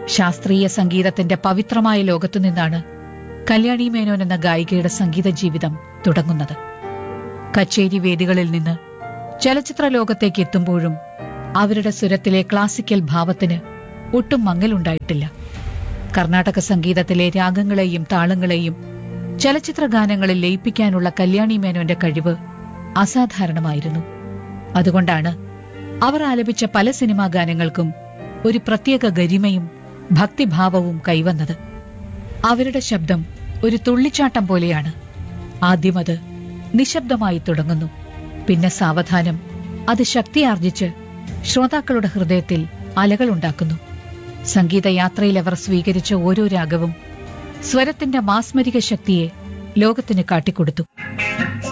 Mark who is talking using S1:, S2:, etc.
S1: ശാസ്ത്രീയ സംഗീതത്തിന്റെ പവിത്രമായ ലോകത്തു നിന്നാണ് കല്യാണി മേനോൻ എന്ന ഗായികയുടെ സംഗീത ജീവിതം തുടങ്ങുന്നത് കച്ചേരി വേദികളിൽ നിന്ന് ചലച്ചിത്ര ലോകത്തേക്ക് എത്തുമ്പോഴും അവരുടെ സ്വരത്തിലെ ക്ലാസിക്കൽ ഭാവത്തിന് ഒട്ടും മങ്ങലുണ്ടായിട്ടില്ല കർണാടക സംഗീതത്തിലെ രാഗങ്ങളെയും താളങ്ങളെയും ചലച്ചിത്ര ഗാനങ്ങളിൽ ലയിപ്പിക്കാനുള്ള കല്യാണി മേനോന്റെ കഴിവ് അസാധാരണമായിരുന്നു അതുകൊണ്ടാണ് അവർ ആലപിച്ച പല സിനിമാ ഗാനങ്ങൾക്കും ഒരു പ്രത്യേക ഗരിമയും ഭക്തിഭാവവും കൈവന്നത് അവരുടെ ശബ്ദം ഒരു തുള്ളിച്ചാട്ടം പോലെയാണ് ആദ്യം അത് നിശബ്ദമായി തുടങ്ങുന്നു പിന്നെ സാവധാനം അത് ശക്തിയാർജിച്ച് ശ്രോതാക്കളുടെ ഹൃദയത്തിൽ അലകളുണ്ടാക്കുന്നു സംഗീതയാത്രയിൽ അവർ സ്വീകരിച്ച ഓരോ രാഗവും സ്വരത്തിന്റെ മാസ്മരിക ശക്തിയെ ലോകത്തിന് കാട്ടിക്കൊടുത്തു